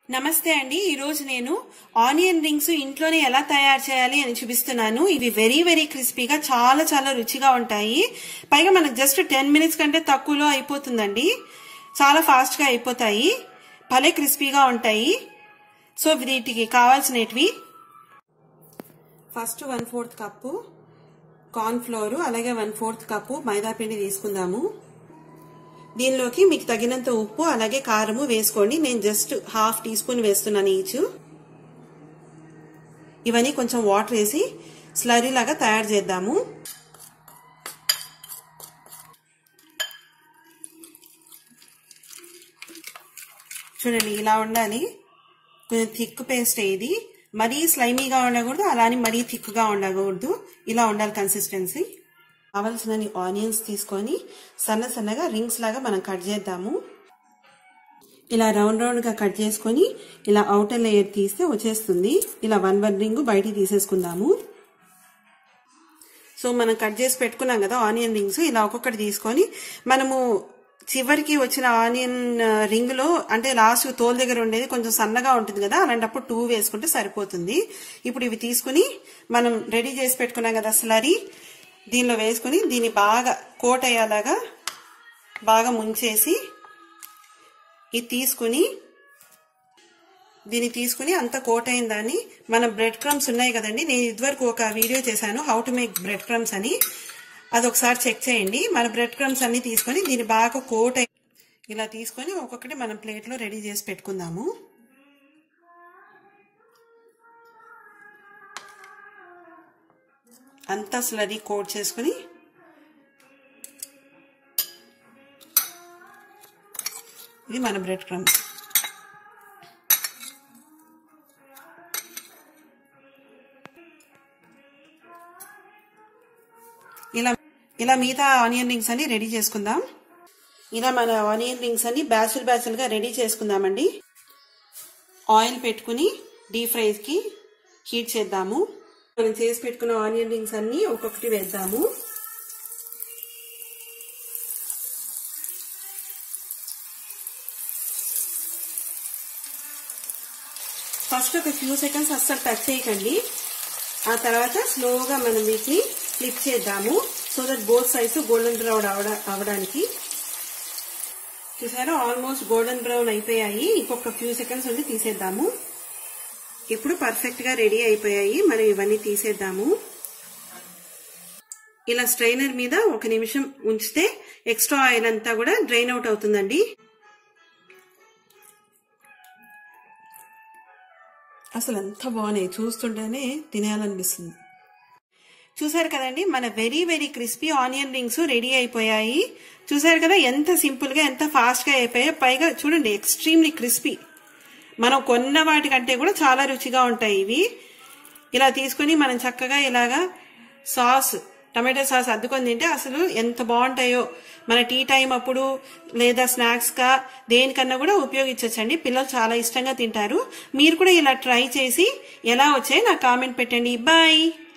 నమస్తే అండి ఈ రోజు నేను ఆనియన్ రింగ్స్ ఇంట్లోనే ఎలా తయారు చేయాలి అని చూపిస్తున్నాను ఇవి వెరీ వెరీ క్రిస్పీగా చాలా చాలా రుచిగా ఉంటాయి పైగా మనకు జస్ట్ టెన్ మినిట్స్ కంటే తక్కువలో అయిపోతుందండి చాలా ఫాస్ట్ గా అయిపోతాయి భలే క్రిస్పీగా ఉంటాయి సో వీటికి కావాల్సినవి first one fourth cup corn flour అలాగే వన్ ఫోర్త్ కప్పు మైదా పిండి తీసుకుందాము దీనిలోకి మీకు తగినంత ఉప్పు అలాగే కారము వేసుకోండి నేను జస్ట్ హాఫ్ టీ స్పూన్ వేస్తున్నాను ఈచ్ ఇవన్నీ కొంచెం వాటర్ వేసి స్లరీ లాగా తయారు చేద్దాము చూడండి ఇలా ఉండాలి కొంచెం థిక్ పేస్ట్ ఇది మరీ స్లైమీగా ఉండకూడదు అలానే మరీ థిక్గా ఉండకూడదు ఇలా ఉండాలి కన్సిస్టెన్సీ కావలసిన ఆనియన్స్ తీసుకొని సన్న సన్నగా రింగ్స్ లాగా మనం కట్ చేద్దాము ఇలా రౌండ్ రౌండ్ గా కట్ చేసుకొని ఇలా అవుటర్ లేయర్ తీస్తే వచ్చేస్తుంది ఇలా వన్ వన్ రింగ్ బయటికి తీసేసుకుందాము సో మనం కట్ చేసి పెట్టుకున్నాం కదా ఆనియన్ రింగ్స్ ఇలా ఒక్కొక్కటి తీసుకొని మనము చివరికి వచ్చిన ఆనియన్ రింగ్ లో అంటే లాస్ట్ తోలు దగ్గర ఉండేది కొంచెం సన్నగా ఉంటుంది కదా అలాంటప్పుడు టూ వేసుకుంటే సరిపోతుంది ఇప్పుడు ఇవి తీసుకుని మనం రెడీ చేసి పెట్టుకున్నాం కదా స్లరీ దీనిలో వేసుకుని దీన్ని బాగా కోట్ అయ్యేలాగా బాగా ముంచేసి ఇది తీసుకుని దీన్ని తీసుకుని అంత కోట్ అయిన దాన్ని మన బ్రెడ్ క్రమ్స్ ఉన్నాయి కదండి నేను ఇదివరకు ఒక వీడియో చేశాను how to make bread crumbs అని అది ఒకసారి చెక్ చేయండి మన బ్రెడ్ క్రమ్స్ అన్ని తీసుకొని దీన్ని బాగా కోట్ ఇలా తీసుకొని ఒక్కొక్కటి మనం ప్లేట్లో రెడీ చేసి పెట్టుకుందాము అంతా అసలు అది కోట్ చేసుకుని ఇది మన బ్రెడ్ క్రమ్స్ ఇలా ఇలా మిగతా ఆనియన్ రింగ్స్ అన్ని రెడీ చేసుకుందాం ఇలా మన ఆనియన్ రింగ్స్ అన్ని బ్యాచుల్ బ్యాచుల్ గా రెడీ చేసుకుందామండి ఆయిల్ పెట్టుకుని డీప్ ఫ్రైస్ కి హీట్ చేద్దాము మనం చేసి పెట్టుకున్న ఆనియన్ రింగ్స్ అన్ని ఒక్కొక్కటి వేద్దాము ఫస్ట్ ఒక ఫ్యూ సెకండ్స్ అస్సలు టచ్ చేయకండి ఆ తర్వాత స్లోగా మనం వీటిని ఫ్లిప్ చేద్దాము so that both sides golden brown అవడానికి చూసారా ఆల్మోస్ట్ గోల్డెన్ బ్రౌన్ అయిపోయాయి ఇంకొక ఫ్యూ సెకండ్స్ ఉండి తీసేద్దాము ఇప్పుడు పర్ఫెక్ట్ గా రెడీ అయిపోయాయి మనం ఇవన్నీ తీసేద్దాము ఇలా స్ట్రైనర్ మీద ఒక నిమిషం ఉంచితే ఎక్స్ట్రా ఆయిల్ అంతా కూడా డ్రైన్ అవుట్ అవుతుందండి అసలు ఎంత బాగున్నాయి చూస్తుంటేనే తినేయాలనిపిస్తుంది చూసారు కదండి మన very very crispy onion rings ready అయిపోయాయి చూసారు కదా ఎంత సింపుల్ గా ఎంత ఫాస్ట్ గా అయిపోయాయి పైగా చూడండి ఎక్స్ట్రీమ్లీ క్రిస్పీ మనం కొన్న వాటికంటే కూడా చాలా రుచిగా ఉంటాయి ఇవి ఇలా తీసుకుని మనం చక్కగా ఇలాగా సాస్ టమాటో సాస్ అద్దుకొని తింటే అసలు ఎంత బాగుంటాయో మన టీ టైం అప్పుడు లేదా స్నాక్స్ గా దేనికన్నా కూడా ఉపయోగించవచ్చండి పిల్లలు చాలా ఇష్టంగా తింటారు మీరు కూడా ఇలా ట్రై చేసి ఎలా వచ్చాయి నాకు కామెంట్ పెట్టండి బాయ్